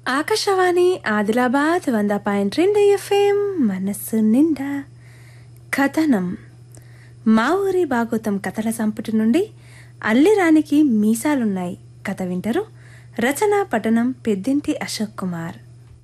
ఆకాశవాణి ఆదిలాబాద్ వంద పాయింట్ రెండు ఎఫ్ఎం మనస్సు నిండా కథనం మా ఊరి భాగవతం కథల సంపుటి నుండి అల్లిరానికి మీసాలున్నాయి కథ వింటారు రచన పఠనం పెద్దింటి అశోక్ కుమార్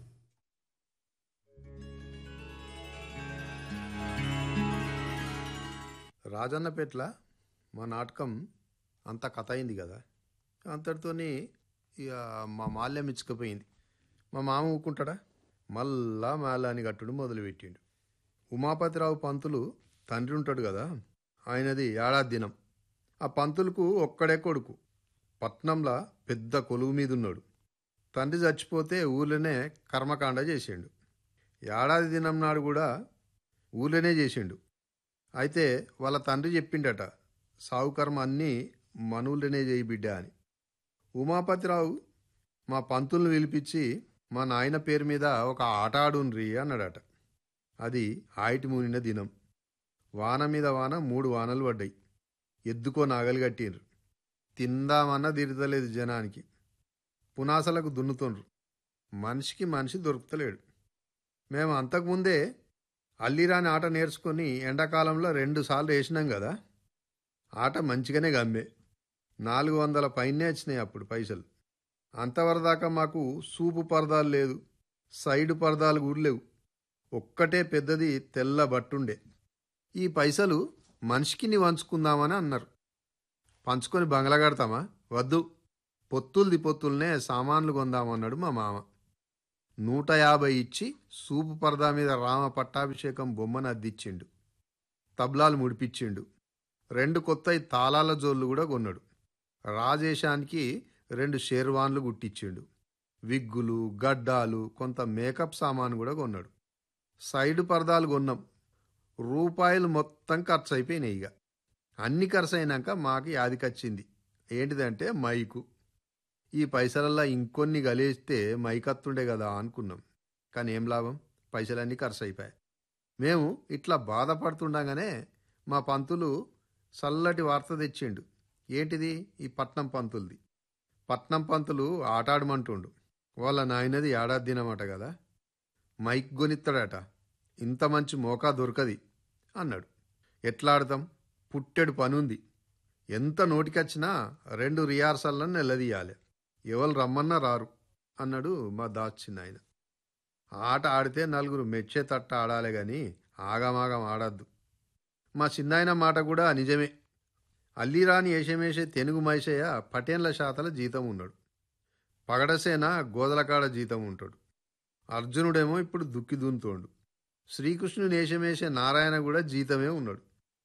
రాజన్నపేట్ల మా నాటకం అంత కథ అయింది కదా అంతటితోని ఇక మా మాల్యం ఇచ్చుకపోయింది మా మామ ఊకుంటాడా మళ్ళా మాలాని కట్టుడు మొదలుపెట్టిండు ఉమాపతిరావు పంతులు తండ్రి ఉంటాడు కదా ఆయనది ఏడాది దినం ఆ పంతులకు ఒక్కడే కొడుకు పట్నంలో పెద్ద కొలువు మీద ఉన్నాడు తండ్రి చచ్చిపోతే ఊళ్ళోనే కర్మకాండ చేసిండు ఏడాది దినం నాడు కూడా ఊళ్ళోనే చేసిండు అయితే వాళ్ళ తండ్రి చెప్పిండట సావుకర్మ అన్నీ మనవులనే చేయి బిడ్డ అని ఉమాపతిరావు మా పంతుల్ని పిలిపించి మా నాయన పేరు మీద ఒక ఆట ఆడుండ్రి అన్నాడట అది ఆయిటి మూనిన దినం వాన మీద వాన మూడు వానలు పడ్డాయి ఎద్దుకో నాగలి కట్టిండ్రు తిందామన్నా తీరుతలేదు జనానికి పునాసలకు దున్నుతుండ్రు మనిషికి మనిషి దొరుకుతలేడు మేము అంతకుముందే అల్లిరాని ఆట నేర్చుకొని ఎండాకాలంలో రెండు సార్లు వేసినాం కదా ఆట మంచిగానే గమ్మే నాలుగు వందల పైనే వచ్చినాయి అప్పుడు పైసలు అంతవరదాకా మాకు సూపు పరదాలు లేదు సైడ్ పరదాలు కూడా లేవు ఒక్కటే పెద్దది తెల్ల బట్టుండే ఈ పైసలు మనిషికి నీ వంచుకుందామని అన్నారు పంచుకొని బంగ్లా కడతామా వద్దు పొత్తులది పొత్తులనే సామాన్లు కొందామన్నాడు మా మామ నూట యాభై ఇచ్చి సూపు పరదా మీద రామ పట్టాభిషేకం బొమ్మను అద్దిచ్చిండు తబ్లాలు ముడిపించిండు రెండు కొత్త తాళాల జోళ్ళు కూడా కొన్నాడు రాజేశానికి రెండు షేర్వాన్లు గుట్టించిండు విగ్గులు గడ్డాలు కొంత మేకప్ సామాను కూడా కొన్నాడు సైడ్ పరదాలు కొన్నాం రూపాయలు మొత్తం ఖర్చు అయిపోయినాయి ఇక అన్ని ఖర్చు అయినాక మాకు యాదికొచ్చింది ఏంటిదంటే మైకు ఈ పైసలల్లా ఇంకొన్ని గలేస్తే మైకత్తుండే కదా అనుకున్నాం కానీ ఏం లాభం పైసలన్నీ ఖర్చు అయిపోయాయి మేము ఇట్లా బాధపడుతుండగానే మా పంతులు చల్లటి వార్త తెచ్చిండు ఏంటిది ఈ పట్నం పంతులది పట్నం పంతులు ఆటాడమంటుండు వాళ్ళ నాయనది ఏడాది దినమాట కదా మైక్ గొనిస్తాడట ఇంత మంచి మోకా దొరకది అన్నాడు ఎట్లా ఆడతాం పుట్టెడు పనుంది ఎంత నోటికొచ్చినా రెండు రిహార్సల్లను నిలదీయాలి ఎవరు రమ్మన్నా రారు అన్నాడు మా దాచిన ఆయన ఆట ఆడితే నలుగురు మెచ్చే తట్ట ఆడాలి గాని ఆగమాగం ఆడద్దు మా చిన్నాయన మాట కూడా నిజమే అల్లిరాని ఏషమేషే తెనుగు మైషయ్య పటేన్ల శాతల జీతం ఉన్నాడు పగడసేన గోదలకాడ జీతం ఉంటాడు అర్జునుడేమో ఇప్పుడు దుక్కి దున్నుతోండు శ్రీకృష్ణుని ఏషమేషే నారాయణ కూడా జీతమే ఉన్నాడు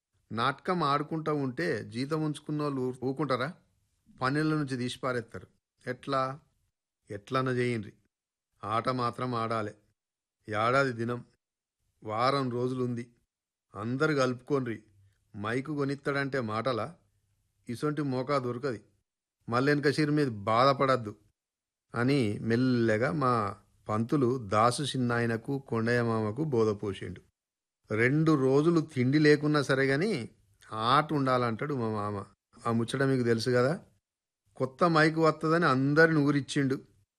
నాటకం ఆడుకుంటూ ఉంటే జీతం ఉంచుకున్న వాళ్ళు ఊకుంటారా పనుల నుంచి తీసిపారేస్తారు ఎట్లా ఎట్లన చేయండి ఆట మాత్రం ఆడాలి ఏడాది దినం వారం రోజులుంది అందరు కలుపుకోండ్రి మైకు కొనిస్తాడంటే మాటలా ఇసొంటి మోకా దొరకది మల్లెనక సిరి మీద బాధపడద్దు అని మెల్లగా మా పంతులు దాసు చిన్నాయనకు కొండయ్య మామకు బోధపోసిండు రెండు రోజులు తిండి లేకున్నా సరే గాని ఆట ఉండాలంటాడు మా మామ ఆ ముచ్చట మీకు తెలుసు కదా కొత్త మైకు వత్తదని అందరిని ఊరిచ్చిండు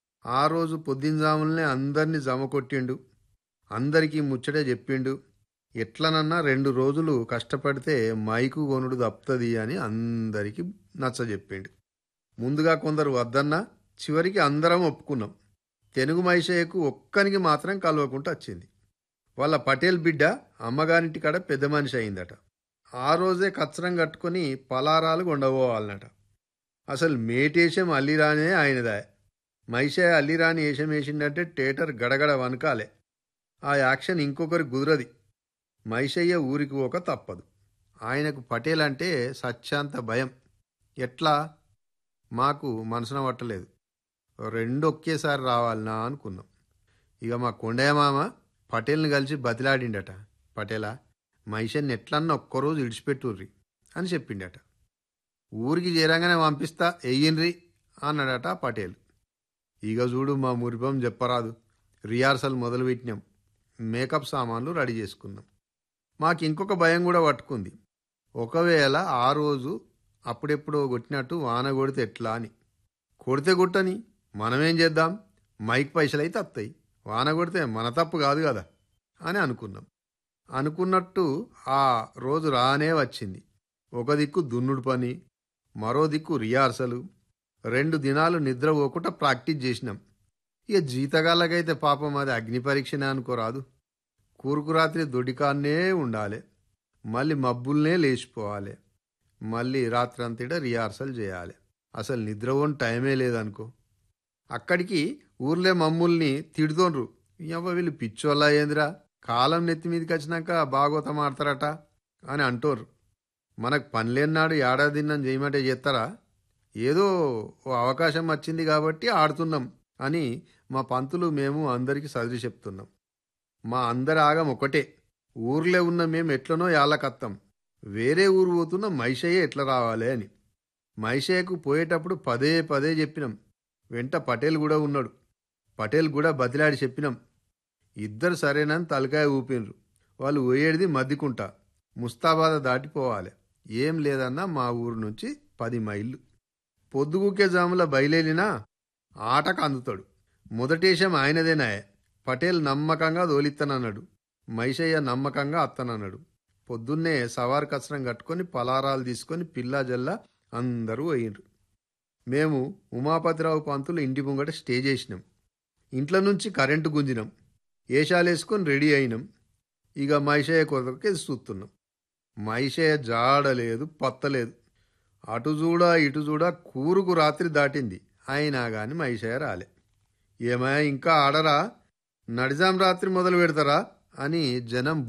ఆ రోజు పొద్దుంజాములనే అందరినీ జమ కొట్టిండు అందరికీ ముచ్చటే చెప్పిండు ఎట్లనన్నా రెండు రోజులు కష్టపడితే మైకు కొనుడు తప్పుతుంది అని అందరికీ నచ్చ చెప్పిండు ముందుగా కొందరు వద్దన్నా చివరికి అందరం ఒప్పుకున్నాం తెనుగు మైషయ్యకు ఒక్కనికి మాత్రం కలవకుండా వచ్చింది వాళ్ళ పటేల్ బిడ్డ అమ్మగారింటి కాడ పెద్ద మనిషి అయిందట ఆ రోజే కచ్చరం కట్టుకొని పలారాలు కొండబోవాలన్నట అసలు మేటేషం అల్లిరానే ఆయనదా మైషయ్య అల్లిరాని ఏషం వేసిందంటే టేటర్ గడగడ వనకాలే ఆ యాక్షన్ ఇంకొకరి కుదరది మైషయ్య ఊరికి పోక తప్పదు ఆయనకు పటేల్ అంటే సత్యాంత భయం ఎట్లా మాకు మనసున పట్టలేదు రెండు ఒకేసారి రావాలనా అనుకున్నాం ఇక మా కొండయ్య మామ పటేల్ని కలిసి బతిలాడిండట పటేలా మైషన్ని ఎట్లన్నా ఒక్కరోజు ఇడిచిపెట్టుర్రి అని చెప్పిండట ఊరికి చేరంగానే పంపిస్తా ఎయ్యిన్రి అన్నాడట పటేల్ ఇక చూడు మా మురిపం చెప్పరాదు రిహార్సల్ మొదలుపెట్టినాం మేకప్ సామాన్లు రెడీ చేసుకున్నాం మాకు ఇంకొక భయం కూడా పట్టుకుంది ఒకవేళ ఆ రోజు అప్పుడెప్పుడో కొట్టినట్టు వాన కొడితే ఎట్లా అని కొడితే కొట్టని మనమేం చేద్దాం మైక్ పైసలు అయితే వస్తాయి వాన కొడితే మన తప్పు కాదు కదా అని అనుకున్నాం అనుకున్నట్టు ఆ రోజు రానే వచ్చింది ఒక దిక్కు దున్నుడు పని మరో దిక్కు రిహార్సలు రెండు దినాలు నిద్ర పోకుండా ప్రాక్టీస్ చేసినాం ఇక జీతగాళ్ళకైతే పాపం అది అగ్ని పరీక్షనే అనుకోరాదు కూరుకు రాత్రి దొడికాన్నే ఉండాలి మళ్ళీ మబ్బుల్నే లేచిపోవాలి మళ్ళీ రాత్రంతటా రిహార్సల్ చేయాలి అసలు నిద్ర పోని టైమే లేదనుకో అక్కడికి ఊర్లే మమ్ముల్ని తిడుతోండ్రు ఇవ్వ వీళ్ళు పిచ్చోళ్ళ ఏందిరా కాలం నెత్తి మీదకి వచ్చినాక భాగవతం ఆడతారట అని అంటోర్రు మనకు పనిలేనాడు ఏడాదిన్నం చేయమంటే చేస్తారా ఏదో ఓ అవకాశం వచ్చింది కాబట్టి ఆడుతున్నాం అని మా పంతులు మేము అందరికీ చదివి చెప్తున్నాం మా అందరి ఆగం ఒకటే ఊర్లో ఉన్న మేము ఎట్లనో యాళ్ళకత్తాం వేరే ఊరు పోతున్న మైషయ్య ఎట్లా రావాలి అని మైషయ్యకు పోయేటప్పుడు పదే పదే చెప్పినాం వెంట పటేల్ కూడా ఉన్నాడు పటేల్ కూడా బతిలాడి చెప్పినాం ఇద్దరు సరేనని తలకాయ ఊపినరు వాళ్ళు పోయేది మద్దికుంట ముస్తాబాద్ దాటిపోవాలి ఏం లేదన్నా మా ఊరు నుంచి పది మైళ్ళు పొద్దుగుకే జాముల బయలేలినా ఆటకు అందుతాడు మొదటేశం ఆయనదేనాయే పటేల్ నమ్మకంగా దోలిత్తనన్నాడు మైషయ్య నమ్మకంగా అత్తనన్నాడు పొద్దున్నే సవార్ కచరం కట్టుకొని పలారాలు తీసుకొని పిల్లా జల్లా అందరూ పోయిండ్రు మేము ఉమాపతిరావు పంతులు ఇంటి ముంగట స్టే చేసినాం ఇంట్లో నుంచి కరెంటు గుంజినాం ఏషాలేసుకొని రెడీ అయినాం ఇక మైషయ్య కొరకే చూస్తున్నాం మైషయ్య జాడలేదు పత్తలేదు అటు చూడా ఇటు చూడా కూరుకు రాత్రి దాటింది అయినా గాని మైషయ్య రాలే ఏమయ్య ఇంకా ఆడరా నడిజాం రాత్రి మొదలు పెడతారా అని జనం